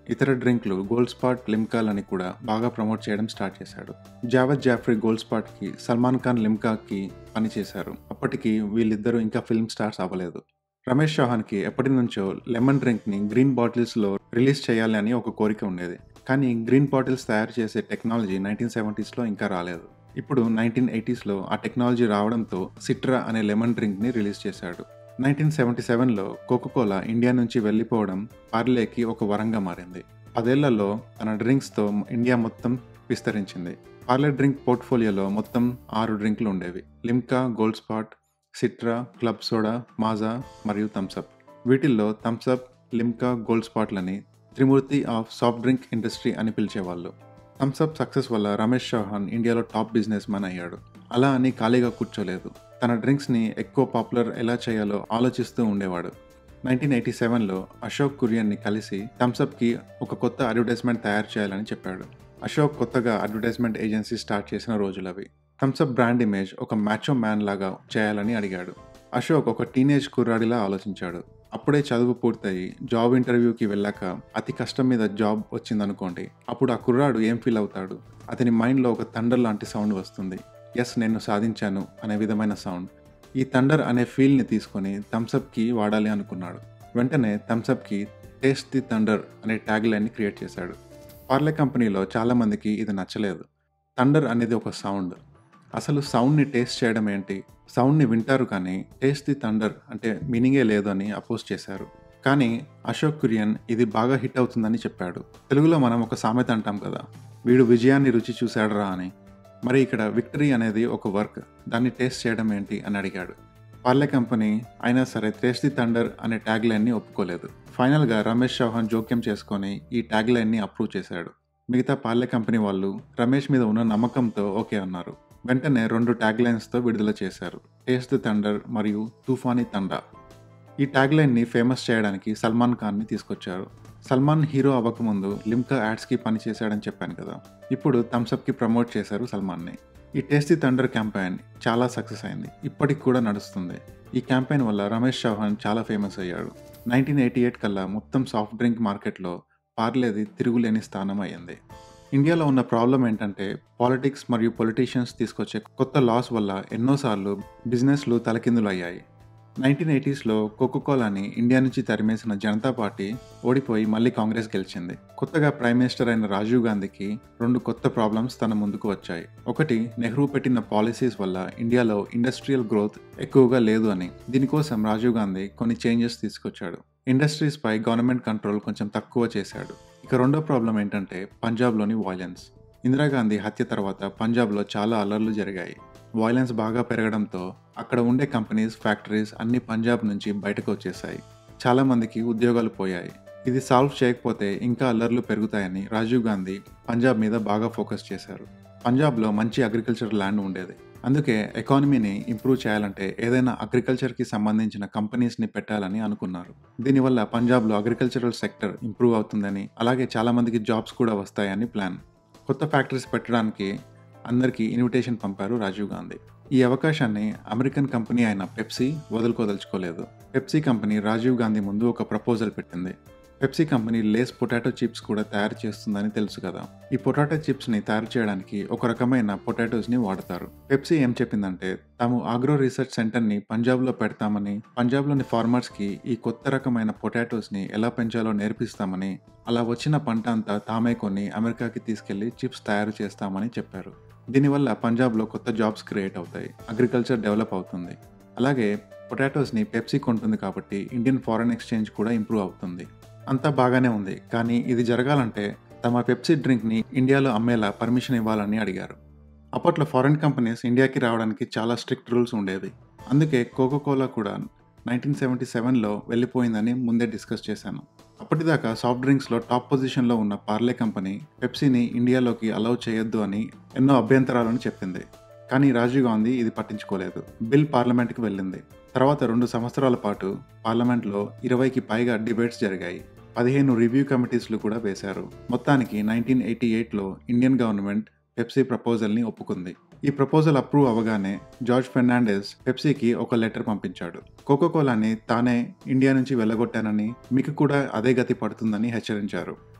ఇతర డ్రింక్లు గోల్డ్ స్పాట్ లిమ్కాలని కూడా బాగా ప్రమోట్ చేయడం స్టార్ట్ చేశాడు జావద్ జాఫ్రీ గోల్డ్ స్పాట్కి సల్మాన్ ఖాన్ లిమ్కాకి పనిచేశారు అప్పటికి వీళ్ళిద్దరూ ఇంకా ఫిల్మ్ స్టార్స్ అవ్వలేదు రమేష్ చౌహాన్కి ఎప్పటి నుంచో లెమన్ డ్రింక్ని గ్రీన్ బాటిల్స్లో రిలీజ్ చేయాలి అని ఒక కోరిక ఉండేది కానీ గ్రీన్ బాటిల్స్ తయారు చేసే టెక్నాలజీ నైన్టీన్ సెవెంటీస్లో ఇంకా రాలేదు ఇప్పుడు నైన్టీన్ ఎయిటీస్లో ఆ టెక్నాలజీ రావడంతో సిట్రా అనే లెమన్ డ్రింక్ని రిలీజ్ చేశాడు నైన్టీన్ సెవెంటీ సెవెన్లో కోకోకోలా ఇండియా నుంచి వెళ్ళిపోవడం పార్లేకి ఒక వరంగా మారింది పదేళ్లలో తన డ్రింక్స్తో ఇండియా మొత్తం విస్తరించింది పార్లే డ్రింక్ పోర్ట్ఫోలియోలో మొత్తం ఆరు డ్రింక్లు ఉండేవి Limca gold spot Citra club soda Maaza మరియు థమ్సప్ వీటిల్లో థమ్సప్ లిమ్కా గోల్డ్ స్పాట్లని త్రిమూర్తి ఆఫ్ సాఫ్ట్ డ్రింక్ ఇండస్ట్రీ అని పిలిచేవాళ్ళు థమ్సప్ సక్సెస్ వల్ల రమేష్ చౌహాన్ ఇండియాలో టాప్ బిజినెస్ మ్యాన్ అయ్యాడు అలా అని ఖాళీగా కూర్చోలేదు తన డ్రింక్స్ని ఎక్కువ పాపులర్ ఎలా చేయాలో ఆలోచిస్తూ ఉండేవాడు నైన్టీన్ ఎయిటీ సెవెన్లో అశోక్ కురియన్ని కలిసి థమ్సప్కి ఒక కొత్త అడ్వర్టైజ్మెంట్ తయారు చేయాలని చెప్పాడు అశోక్ కొత్తగా అడ్వర్టైజ్మెంట్ ఏజెన్సీ స్టార్ట్ చేసిన రోజులవి థమ్సప్ బ్రాండ్ ఇమేజ్ ఒక మ్యాచో మ్యాన్ లాగా చేయాలని అడిగాడు అశోక్ ఒక టీనేజ్ కుర్రాడిలా ఆలోచించాడు అప్పుడే చదువు పూర్తయి జాబ్ ఇంటర్వ్యూకి వెళ్ళాక అతి కష్టం మీద జాబ్ వచ్చిందనుకోండి అప్పుడు ఆ కుర్రాడు ఏం ఫీల్ అవుతాడు అతని మైండ్లో ఒక థండర్ లాంటి సౌండ్ వస్తుంది ఎస్ నేను సాధించాను అనే విధమైన సౌండ్ ఈ థండర్ అనే ఫీల్ని తీసుకొని థమ్సప్కి వాడాలి అనుకున్నాడు వెంటనే థమ్సప్కి టేస్ట్ ది థండర్ అనే ట్యాగ్ లైన్ని క్రియేట్ చేశాడు పార్లే కంపెనీలో చాలామందికి ఇది నచ్చలేదు థండర్ అనేది ఒక సౌండ్ అసలు సౌండ్ని టేస్ట్ చేయడం ఏంటి సౌండ్ని వింటారు కానీ టేస్ట్ ది థండర్ అంటే మీనింగే లేదు అని అపోజ్ చేశారు కానీ అశోక్ కురియన్ ఇది బాగా హిట్ అవుతుందని చెప్పాడు తెలుగులో మనం ఒక సామెత అంటాం కదా వీడు విజయాన్ని రుచి చూశాడరా అని మరి ఇక్కడ విక్టరీ అనేది ఒక వర్క్ దాన్ని టేస్ట్ చేయడం ఏంటి అని అడిగాడు పార్లే కంపెనీ అయినా సరే టేస్ట్ ది థండర్ అనే ట్యాగ్ లైన్ని ఒప్పుకోలేదు ఫైనల్గా రమేష్ చౌహాన్ జోక్యం చేసుకొని ఈ ట్యాగ్ లైన్ని అప్రూవ్ చేశాడు మిగతా పార్లే కంపెనీ వాళ్ళు రమేష్ మీద ఉన్న నమ్మకంతో ఓకే అన్నారు వెంటనే రెండు ట్యాగ్ లైన్స్తో విడుదల చేశారు టేస్ట్ ది థండర్ మరియు తుఫానీ తండా ఈ ట్యాగ్ లైన్ని ఫేమస్ చేయడానికి సల్మాన్ ఖాన్ని తీసుకొచ్చారు సల్మాన్ హీరో అవ్వకముందు లిమ్కా యాడ్స్కి పనిచేశాడని చెప్పాను కదా ఇప్పుడు థమ్సప్కి ప్రమోట్ చేశారు సల్మాన్ని ఈ టేస్టీ థండర్ క్యాంపెయిన్ చాలా సక్సెస్ అయింది ఇప్పటికి కూడా నడుస్తుంది ఈ క్యాంపెయిన్ వల్ల రమేష్ చౌహాన్ చాలా ఫేమస్ అయ్యాడు నైన్టీన్ ఎయిటీ ఎయిట్ కల్లా మొత్తం సాఫ్ట్ డ్రింక్ మార్కెట్లో పార్లేది తిరుగులేని స్థానం అయ్యింది ఇండియాలో ఉన్న ప్రాబ్లం ఏంటంటే పాలిటిక్స్ మరియు పొలిటీషియన్స్ తీసుకొచ్చే కొత్త లాస్ వల్ల ఎన్నోసార్లు బిజినెస్లు తలకిందులు అయ్యాయి నైన్టీన్ ఎయిటీస్లో కోకోకోలాని ఇండియా నుంచి తరిమేసిన జనతా పార్టీ ఓడిపోయి మళ్ళీ కాంగ్రెస్ గెలిచింది కొత్తగా ప్రైమ్ మినిస్టర్ అయిన రాజీవ్ గాంధీకి రెండు కొత్త ప్రాబ్లమ్స్ తన ముందుకు వచ్చాయి ఒకటి నెహ్రూ పెట్టిన పాలసీస్ వల్ల ఇండియాలో ఇండస్ట్రియల్ గ్రోత్ ఎక్కువగా లేదు అని దీనికోసం రాజీవ్ గాంధీ కొన్ని చేంజెస్ తీసుకొచ్చాడు ఇండస్ట్రీస్ పై గవర్నమెంట్ కంట్రోల్ కొంచెం తక్కువ చేశాడు ఇక రెండో ప్రాబ్లం ఏంటంటే పంజాబ్లోని వాయిలెన్స్ ఇందిరాగాంధీ హత్య తర్వాత పంజాబ్లో చాలా అల్లర్లు జరిగాయి వాయిలెన్స్ బాగా పెరగడంతో అక్కడ ఉండే కంపెనీస్ ఫ్యాక్టరీస్ అన్ని పంజాబ్ నుంచి బయటకు వచ్చేసాయి చాలామందికి ఉద్యోగాలు పోయాయి ఇది సాల్వ్ చేయకపోతే ఇంకా అల్లర్లు పెరుగుతాయని రాజీవ్ గాంధీ పంజాబ్ మీద బాగా ఫోకస్ చేశారు పంజాబ్లో మంచి అగ్రికల్చర్ ల్యాండ్ ఉండేది అందుకే ఎకానమీని ఇంప్రూవ్ చేయాలంటే ఏదైనా అగ్రికల్చర్కి సంబంధించిన కంపెనీస్ని పెట్టాలని అనుకున్నారు దీనివల్ల పంజాబ్లో అగ్రికల్చరల్ సెక్టర్ ఇంప్రూవ్ అవుతుందని అలాగే చాలామందికి జాబ్స్ కూడా వస్తాయని ప్లాన్ కొత్త ఫ్యాక్టరీస్ పెట్టడానికి అందరికీ ఇన్విటేషన్ పంపారు రాజీవ్ గాంధీ ఈ అవకాశాన్ని అమెరికన్ కంపెనీ అయిన పెప్సీ వదులుకోదలుచుకోలేదు పెప్సీ కంపెనీ రాజీవ్ గాంధీ ముందు ఒక ప్రపోజల్ పెట్టింది Pepsi company Lay's potato chips కూడా తయారు చేస్తుందని తెలుసు కదా ఈ పొటాటో చిప్స్ని తయారు చేయడానికి ఒక రకమైన పొటాటోస్ని వాడతారు పెప్సీ ఏం చెప్పిందంటే తాము ఆగ్రో రీసెర్చ్ సెంటర్ని పంజాబ్లో పెడతామని పంజాబ్లోని ఫార్మర్స్కి ఈ కొత్త రకమైన పొటాటోస్ని ఎలా పెంచాలో నేర్పిస్తామని అలా వచ్చిన పంట అంతా తామే కొని అమెరికాకి తీసుకెళ్లి చిప్స్ తయారు చేస్తామని చెప్పారు దీనివల్ల పంజాబ్లో కొత్త జాబ్స్ క్రియేట్ అవుతాయి అగ్రికల్చర్ డెవలప్ అవుతుంది అలాగే పొటాటోస్ని పెప్సీ కొంటుంది కాబట్టి ఇండియన్ ఫారెన్ ఎక్స్చేంజ్ కూడా ఇంప్రూవ్ అవుతుంది అంతా బాగానే ఉంది కానీ ఇది జరగాలంటే తమ పెప్సీ డ్రింక్ని ఇండియాలో అమ్మేలా పర్మిషన్ ఇవ్వాలని అడిగారు అప్పట్లో ఫారెన్ కంపెనీస్ ఇండియాకి రావడానికి చాలా స్ట్రిక్ట్ రూల్స్ ఉండేవి అందుకే కోకోకోలా కూడా నైన్టీన్ సెవెంటీ సెవెన్లో వెళ్ళిపోయిందని ముందే డిస్కస్ చేశాను అప్పటిదాకా సాఫ్ట్ డ్రింక్స్లో టాప్ పొజిషన్లో ఉన్న పార్లే కంపెనీ పెప్సీని ఇండియాలోకి అలౌ చేయొద్దు అని ఎన్నో అభ్యంతరాలను చెప్పింది కానీ రాజీవ్ గాంధీ ఇది పట్టించుకోలేదు బిల్ పార్లమెంట్కి వెళ్ళింది తర్వాత రెండు సంవత్సరాల పాటు పార్లమెంట్లో ఇరవైకి పైగా డిబేట్స్ జరిగాయి పదిహేను రివ్యూ కమిటీస్లు కూడా వేశారు మొత్తానికి నైన్టీన్ ఎయిటీ ఎయిట్లో ఇండియన్ గవర్నమెంట్ పెప్సీ ప్రపోజల్ని ఒప్పుకుంది ఈ ప్రపోజల్ అప్రూవ్ అవగానే జార్జ్ ఫెర్నాండెస్ పెప్సీకి ఒక లెటర్ పంపించాడు కోకోకోలాని తానే ఇండియా నుంచి వెళ్ళగొట్టానని మీకు కూడా అదే గతి పడుతుందని హెచ్చరించారు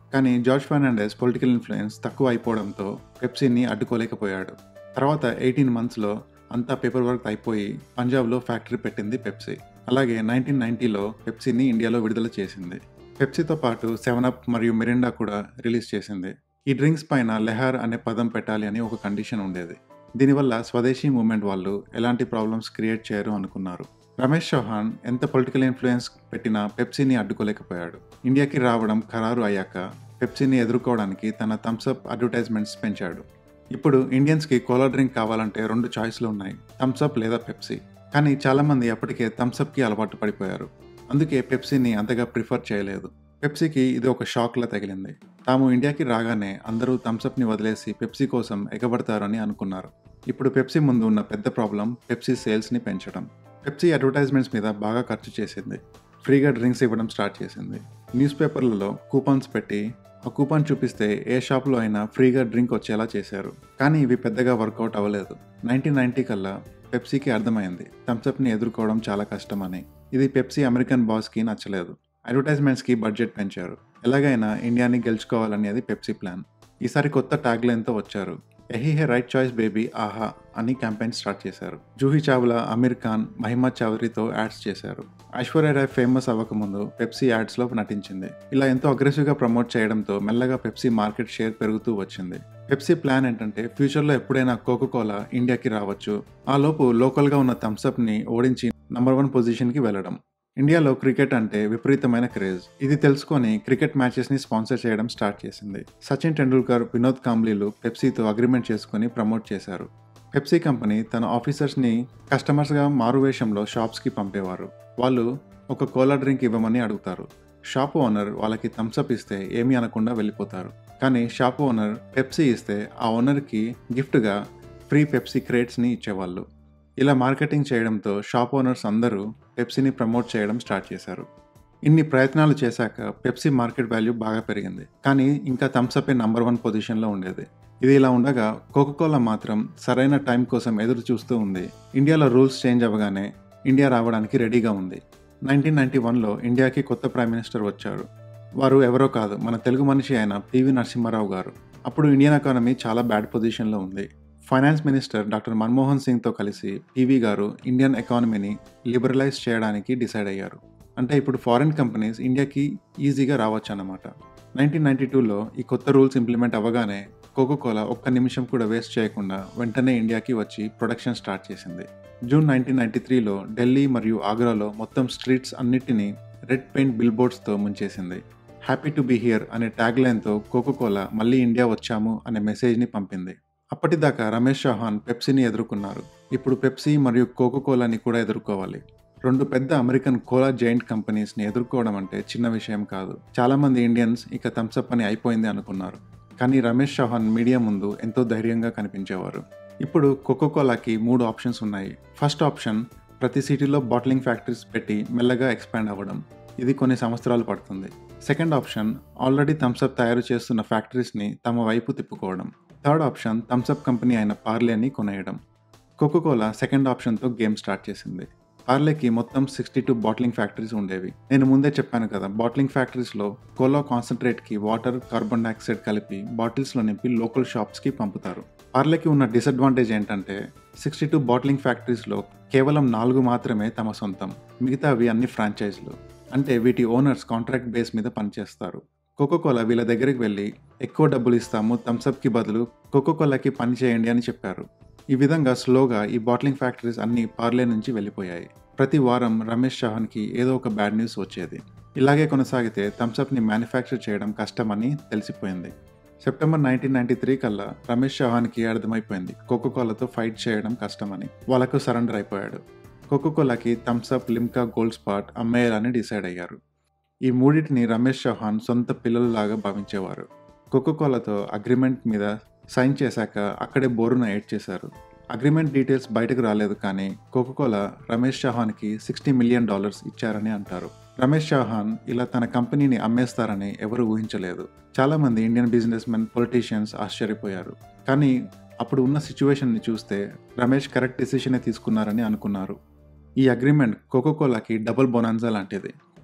కానీ జార్జ్ ఫెర్నాండెస్ పొలిటికల్ ఇన్ఫ్లుయెన్స్ తక్కువ అయిపోవడంతో పెప్సీని అడ్డుకోలేకపోయాడు తర్వాత ఎయిటీన్ మంత్స్లో అంతా పేపర్ వర్క్ అయిపోయి పంజాబ్లో ఫ్యాక్టరీ పెట్టింది పెప్సీ అలాగే నైన్టీన్ నైన్టీలో పెప్సీని ఇండియాలో విడుదల చేసింది పెప్సీతో పాటు సెవెన్ అప్ మరియు మిరిండా కూడా రిలీజ్ చేసింది ఈ డ్రింక్స్ పైన లెహార్ అనే పదం పెట్టాలి అని ఒక కండిషన్ ఉండేది దీనివల్ల స్వదేశీ మూమెంట్ వాళ్ళు ఎలాంటి ప్రాబ్లమ్స్ క్రియేట్ చేయరు అనుకున్నారు రమేష్ చౌహాన్ ఎంత పొలిటికల్ ఇన్ఫ్లుయెన్స్ పెట్టినా పెప్సీని అడ్డుకోలేకపోయాడు ఇండియాకి రావడం ఖరారు అయ్యాక పెప్సీని ఎదుర్కోవడానికి తన థమ్స్అప్ అడ్వర్టైజ్మెంట్స్ పెంచాడు ఇప్పుడు ఇండియన్స్కి కోలా డ్రింక్ కావాలంటే రెండు చాయిస్లు ఉన్నాయి థమ్స్అప్ లేదా పెప్సీ కానీ చాలామంది అప్పటికే థమ్స్అప్కి అలవాటు పడిపోయారు అందుకే పెప్సీని అంతగా ప్రిఫర్ చేయలేదు పెప్సీకి ఇది ఒక షాక్లా తగిలింది తాము ఇండియాకి రాగానే అందరూ థమ్స్అప్ని వదిలేసి పెప్సీ కోసం ఎగబడతారని అనుకున్నారు ఇప్పుడు పెప్సీ ముందు ఉన్న పెద్ద ప్రాబ్లం పెప్సీ సేల్స్ని పెంచడం పెప్సీ అడ్వర్టైజ్మెంట్స్ మీద బాగా ఖర్చు చేసింది ఫ్రీగా డ్రింక్స్ ఇవ్వడం స్టార్ట్ చేసింది న్యూస్ పేపర్లలో కూపన్స్ పెట్టి ఆ కూపన్ చూపిస్తే ఏ షాప్లో అయినా ఫ్రీగా డ్రింక్ వచ్చేలా చేశారు కానీ ఇవి పెద్దగా వర్కౌట్ అవ్వలేదు నైన్టీన్ నైన్టీ కల్లా పెప్సీకి అర్థమైంది థమ్స్అప్ని ఎదుర్కోవడం చాలా కష్టమని ఇది పెప్సీ అమెరికన్ బాస్కి నచ్చలేదు అడ్వర్టైజ్మెంట్స్కి బడ్జెట్ పెంచారు ఎలాగైనా ఇండియాని గెలుచుకోవాలనేది పెప్సీ ప్లాన్ ఈసారి కొత్త ట్యాగ్ లైన్తో వచ్చారు ఎహీ హే రైట్ చాయిస్ బేబీ ఆహా అని క్యాంపెయిన్ స్టార్ట్ చేశారు జూహీ చావ్లా అమీర్ ఖాన్ మహిమా చౌదరితో యాడ్స్ చేశారు ఐశ్వర్య రాయ్ ఫేమస్ అవ్వకముందు పెప్సీ యాడ్స్లో నటించింది ఇలా ఎంతో అగ్రెసివ్గా ప్రమోట్ చేయడంతో మెల్లగా పెప్సీ మార్కెట్ షేర్ పెరుగుతూ వచ్చింది పెప్సీ ప్లాన్ ఏంటంటే ఫ్యూచర్లో ఎప్పుడైనా కోకోకోలా ఇండియాకి రావచ్చు ఆ లోపు లోకల్గా ఉన్న థమ్స్అప్ని ఓడించి నంబర్ వన్ పొజిషన్కి వెళ్ళడం ఇండియాలో క్రికెట్ అంటే విపరీతమైన క్రేజ్ ఇది తెలుసుకొని క్రికెట్ మ్యాచెస్ని స్పాన్సర్ చేయడం స్టార్ట్ చేసింది సచిన్ టెండూల్కర్ వినోద్ కాంబ్లీలు పెప్సీతో అగ్రిమెంట్ చేసుకుని ప్రమోట్ చేశారు పెప్సీ కంపెనీ తన ఆఫీసర్స్ని కస్టమర్స్గా మారువేషంలో షాప్స్కి పంపేవారు వాళ్ళు ఒక కోలా డ్రింక్ ఇవ్వమని అడుగుతారు షాప్ ఓనర్ వాళ్ళకి థమ్స్అప్ ఇస్తే ఏమీ అనకుండా వెళ్ళిపోతారు కానీ షాప్ ఓనర్ పెప్సీ ఇస్తే ఆ ఓనర్కి గిఫ్ట్గా ఫ్రీ పెప్సీ క్రేట్స్ని ఇచ్చేవాళ్ళు ఇలా మార్కెటింగ్ చేయడంతో షాప్ ఓనర్స్ అందరూ పెప్సీని ప్రమోట్ చేయడం స్టార్ట్ చేశారు ఇన్ని ప్రయత్నాలు చేశాక పెప్సీ మార్కెట్ వాల్యూ బాగా పెరిగింది కానీ ఇంకా థమ్స్అప్ నంబర్ వన్ పొజిషన్లో ఉండేది ఇది ఇలా ఉండగా కోకోకోలా మాత్రం సరైన టైం కోసం ఎదురు చూస్తూ ఉంది ఇండియాలో రూల్స్ చేంజ్ అవ్వగానే ఇండియా రావడానికి రెడీగా ఉంది నైన్టీన్ నైన్టీ వన్లో ఇండియాకి కొత్త ప్రైమ్ మినిస్టర్ వచ్చారు వారు ఎవరో కాదు మన తెలుగు మనిషి అయిన పివి నరసింహారావు గారు అప్పుడు ఇండియన్ ఎకానమీ చాలా బ్యాడ్ పొజిషన్లో ఉంది ఫైనాన్స్ మినిస్టర్ డాక్టర్ మన్మోహన్ సింగ్తో కలిసి పివి గారు ఇండియన్ ఎకానమీని లిబరలైజ్ చేయడానికి డిసైడ్ అయ్యారు అంటే ఇప్పుడు ఫారిన్ కంపెనీస్ ఇండియాకి ఈజీగా రావచ్చు అన్నమాట నైన్టీన్ నైన్టీ టూలో ఈ కొత్త రూల్స్ ఇంప్లిమెంట్ అవ్వగానే కోకోకోలా ఒక్క నిమిషం కూడా వేస్ట్ చేయకుండా వెంటనే ఇండియాకి వచ్చి ప్రొడక్షన్ స్టార్ట్ చేసింది జూన్ నైన్టీన్ నైన్టీ త్రీలో ఢిల్లీ మరియు ఆగ్రాలో మొత్తం స్ట్రీట్స్ అన్నిటినీ రెడ్ పెయింట్ బిల్ బోర్డ్స్తో ముంచేసింది హ్యాపీ టు బీ హియర్ అనే ట్యాగ్ లైన్తో కోకోకోలా మళ్ళీ ఇండియా వచ్చాము అనే మెసేజ్ని పంపింది అప్పటిదాకా రమేష్ చౌహాన్ పెప్సీని ఎదుర్కొన్నారు ఇప్పుడు పెప్సీ మరియు కోకోకోలాని కూడా ఎదుర్కోవాలి రెండు పెద్ద అమెరికన్ కోలా జైంట్ కంపెనీస్ని ఎదుర్కోవడం అంటే చిన్న విషయం కాదు చాలామంది ఇండియన్స్ ఇక థమ్స్అప్ అని అయిపోయింది అనుకున్నారు కానీ రమేష్ చౌహాన్ మీడియా ముందు ఎంతో ధైర్యంగా కనిపించేవారు ఇప్పుడు కోకోకోలాకి మూడు ఆప్షన్స్ ఉన్నాయి ఫస్ట్ ఆప్షన్ ప్రతి సిటీలో బాటిలింగ్ ఫ్యాక్టరీస్ పెట్టి మెల్లగా ఎక్స్పాండ్ అవ్వడం ఇది కొన్ని సంవత్సరాలు పడుతుంది సెకండ్ ఆప్షన్ ఆల్రెడీ థమ్స్అప్ తయారు చేస్తున్న ఫ్యాక్టరీస్ని తమ వైపు తిప్పుకోవడం థర్డ్ ఆప్షన్ థమ్స్అప్ కంపెనీ అయిన పార్లేని కొనేయడం కోకోకోలా సెకండ్ ఆప్షన్తో గేమ్ స్టార్ట్ చేసింది పార్లేకి మొత్తం సిక్స్టీ టూ బాటిలింగ్ ఫ్యాక్టరీస్ ఉండేవి నేను ముందే చెప్పాను కదా బాటిలింగ్ ఫ్యాక్టరీస్లో కోలా కాన్సన్ట్రేట్కి వాటర్ కార్బన్ డైఆక్సైడ్ కలిపి బాటిల్స్లో నింపి లోకల్ షాప్స్కి పంపుతారు పార్లేకి ఉన్న డిసడ్వాంటేజ్ ఏంటంటే సిక్స్టీ టూ బాటిలింగ్ ఫ్యాక్టరీస్లో కేవలం నాలుగు మాత్రమే తమ సొంతం మిగతావి అన్ని ఫ్రాంచైజ్లు అంటే వీటి ఓనర్స్ కాంట్రాక్ట్ బేస్ మీద పనిచేస్తారు కోకోకోలా వీళ్ళ దగ్గరికి వెళ్ళి ఎక్కువ డబ్బులు ఇస్తాము థమ్స్అప్కి బదులు కోకోకోలాకి పని చేయండి అని చెప్పారు ఈ విధంగా స్లోగా ఈ బాటిలింగ్ ఫ్యాక్టరీస్ అన్ని పార్లే నుంచి వెళ్ళిపోయాయి ప్రతి వారం రమేష్ చౌహాన్కి ఏదో ఒక బ్యాడ్ న్యూస్ వచ్చేది ఇలాగే కొనసాగితే థమ్స్అప్ని మ్యానుఫ్యాక్చర్ చేయడం కష్టమని తెలిసిపోయింది సెప్టెంబర్ నైన్టీన్ నైన్టీ త్రీ కల్లా రమేష్ చౌహాన్కి అర్థమైపోయింది కోకోకోలాతో ఫైట్ చేయడం కష్టమని వాళ్ళకు సరెండర్ అయిపోయాడు కోకోకోలాకి థమ్స్అప్ లిమ్కా గోల్డ్ స్పాట్ అమ్మేయాలని డిసైడ్ అయ్యారు ఈ మూడింటిని రమేష్ చౌహాన్ సొంత పిల్లలలాగా భావించేవారు కోకోకోలాతో అగ్రిమెంట్ మీద సైన్ చేశాక అక్కడే బోరున ఏడ్ చేశారు అగ్రిమెంట్ డీటెయిల్స్ బయటకు రాలేదు కానీ కోకోకోలా రమేష్ చౌహాన్కి సిక్స్టీ మిలియన్ డాలర్స్ ఇచ్చారని అంటారు రమేష్ చౌహాన్ ఇలా తన కంపెనీని అమ్మేస్తారని ఎవరు ఊహించలేదు చాలామంది ఇండియన్ బిజినెస్ మెన్ పొలిటీషియన్స్ ఆశ్చర్యపోయారు కానీ అప్పుడు ఉన్న సిచ్యువేషన్ని చూస్తే రమేష్ కరెక్ట్ డెసిషనే తీసుకున్నారని అనుకున్నారు ఈ అగ్రిమెంట్ కోకోకోలాకి డబుల్ బొనాన్జా లాంటిది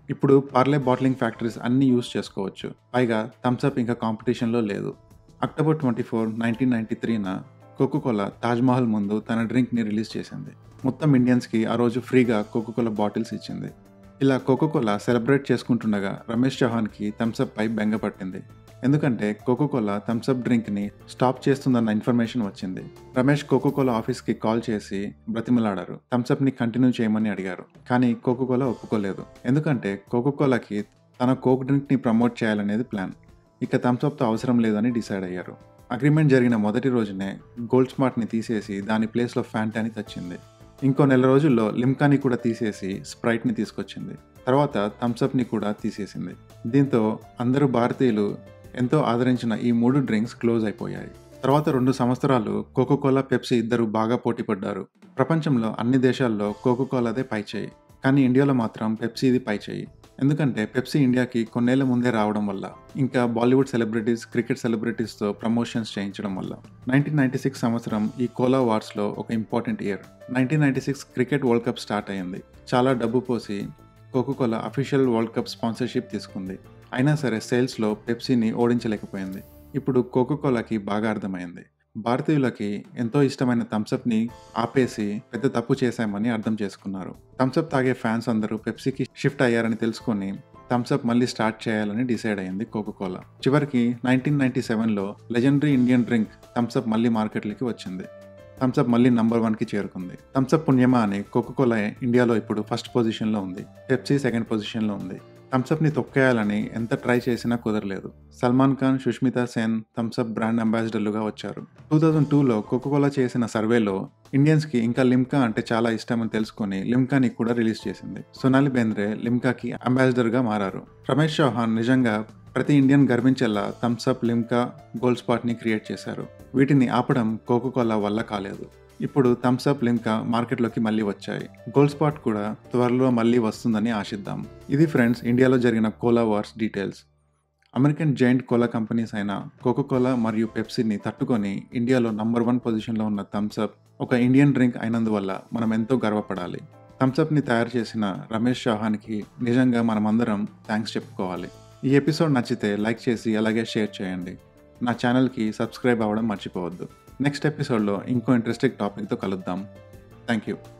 ఇప్పుడు పార్లే బాటిలింగ్ ఫ్యాక్టరీస్ అన్నీ యూస్ చేసుకోవచ్చు పైగా థమ్స్అప్ ఇంకా కాంపిటీషన్లో లేదు October twenty four nineteen ninety త్రీన Coca Cola Taj Mahal ముందు తన డ్రింక్ని రిలీజ్ చేసింది మొత్తం ఇండియన్స్కి ఆ రోజు ఫ్రీగా కోకోకోలా బాటిల్స్ ఇచ్చింది ఇలా కోకోకోలా సెలబ్రేట్ చేసుకుంటుండగా రమేష్ చౌహాన్కి థమ్స్అప్ పై బెంగ పట్టింది ఎందుకంటే కోకోకోలా థమ్స్అప్ డ్రింక్ని స్టాప్ చేస్తుందన్న ఇన్ఫర్మేషన్ వచ్చింది రమేష్ కోకోకోలా ఆఫీస్కి కాల్ చేసి బ్రతిమలాడారు థమ్స్అప్ని కంటిన్యూ చేయమని అడిగారు కానీ కోకోకోలా ఒప్పుకోలేదు ఎందుకంటే కోకోకోలాకి తన కోక్ డ్రింక్ని ప్రమోట్ చేయాలనేది ప్లాన్ ఇక థమ్స్అప్తో అవసరం లేదని డిసైడ్ అయ్యారు అగ్రిమెంట్ జరిగిన మొదటి రోజునే గోల్డ్ స్మార్ట్ని తీసేసి దాని ప్లేస్లో ఫ్యాంటాని తెచ్చింది ఇంకో నెల రోజుల్లో లిమ్కాని కూడా తీసేసి స్ప్రైట్ని తీసుకొచ్చింది తర్వాత థమ్స్అప్ని కూడా తీసేసింది దీంతో అందరూ భారతీయులు ఎంతో ఆదరించిన ఈ మూడు డ్రింక్స్ క్లోజ్ అయిపోయాయి తర్వాత రెండు సంవత్సరాలు కోకోకోలా పెప్సీ ఇద్దరు బాగా పోటీపడ్డారు ప్రపంచంలో అన్ని దేశాల్లో కోకోకోలాదే పైచేయి కానీ ఇండియాలో మాత్రం పెప్సీది పైచేయి ఎందుకంటే పెప్సీ ఇండియాకి కొన్నేళ్ల ముందే రావడం వల్ల ఇంకా బాలీవుడ్ సెలబ్రిటీస్ క్రికెట్ సెలబ్రిటీస్తో ప్రమోషన్స్ చేయించడం వల్ల నైన్టీన్ నైన్టీ సిక్స్ సంవత్సరం ఈ కోలా వార్స్లో ఒక important year nineteen ninety six cricket world cup start అయింది చాలా డబ్బు పోసి Coca Cola official world cup sponsorship తీసుకుంది అయినా సరే సేల్స్లో పెప్సీని ఓడించలేకపోయింది ఇప్పుడు కోకోకోలాకి బాగా అర్థమైంది భారతీయులకి ఎంతో ఇష్టమైన థమ్స్అప్ని ఆపేసి పెద్ద తప్పు చేశామని అర్థం చేసుకున్నారు థమ్స్అప్ తాగే ఫ్యాన్స్ అందరూ పెప్సీకి షిఫ్ట్ అయ్యారని తెలుసుకొని థమ్స్అప్ మళ్ళీ స్టార్ట్ చేయాలని డిసైడ్ అయింది కోకోకోలా చివరికి నైన్టీన్ నైన్టీ సెవెన్లో లెజెండరీ ఇండియన్ డ్రింక్ థమ్స్అప్ మళ్ళీ మార్కెట్లోకి వచ్చింది థమ్స్అప్ మళ్ళీ నంబర్ వన్కి చేరుకుంది థమ్స్అప్ పుణ్యమా అని కోకోకోలా ఇండియాలో ఇప్పుడు ఫస్ట్ పొజిషన్లో ఉంది పెప్సీ సెకండ్ పొజిషన్లో ఉంది థమ్స్అప్ని తొక్కేయాలని ఎంత ట్రై చేసినా కుదరలేదు సల్మాన్ ఖాన్ సుష్మితా సేన్ థమ్స్అప్ బ్రాండ్ అంబాసిడర్లుగా వచ్చారు టూ థౌజండ్ టూలో కోకోకోలా చేసిన సర్వేలో ఇండియన్స్కి ఇంకా లిమ్కా అంటే చాలా ఇష్టమని తెలుసుకొని లిమ్కాని కూడా రిలీజ్ చేసింది సొనాలి బేంద్రే లిమ్కాకి అంబాసిడర్గా మారారు రమేష్ చౌహాన్ నిజంగా ప్రతి ఇండియన్ గర్వించేలా థమ్స్అప్ లిమ్కా గోల్డ్ స్పాట్ని క్రియేట్ చేశారు వీటిని ఆపడం కోకోకోలా వల్ల కాలేదు ఇప్పుడు థమ్స్అప్ లిమ్కా మార్కెట్లోకి మళ్ళీ వచ్చాయి గోల్డ్ స్పాట్ కూడా త్వరలో మళ్ళీ వస్తుందని ఆశిద్దాం ఇది ఫ్రెండ్స్ ఇండియాలో జరిగిన cola wars details American giant cola companies అయిన కోకోకోలా మరియు పెప్సీని తట్టుకొని ఇండియాలో నంబర్ వన్ పొజిషన్లో ఉన్న థమ్స్అప్ ఒక ఇండియన్ డ్రింక్ అయినందువల్ల మనం ఎంతో గర్వపడాలి థమ్స్అప్ని తయారు చేసిన రమేష్ చౌహాన్కి నిజంగా మనమందరం థ్యాంక్స్ చెప్పుకోవాలి ఈ ఎపిసోడ్ నచ్చితే లైక్ చేసి అలాగే షేర్ చేయండి నా ఛానల్కి సబ్స్క్రైబ్ అవ్వడం మర్చిపోవద్దు నెక్స్ట్ ఎపిసోడ్లో ఇంకో ఇంట్రెస్టింగ్ టాపిక్తో కలుద్దాం థ్యాంక్ యూ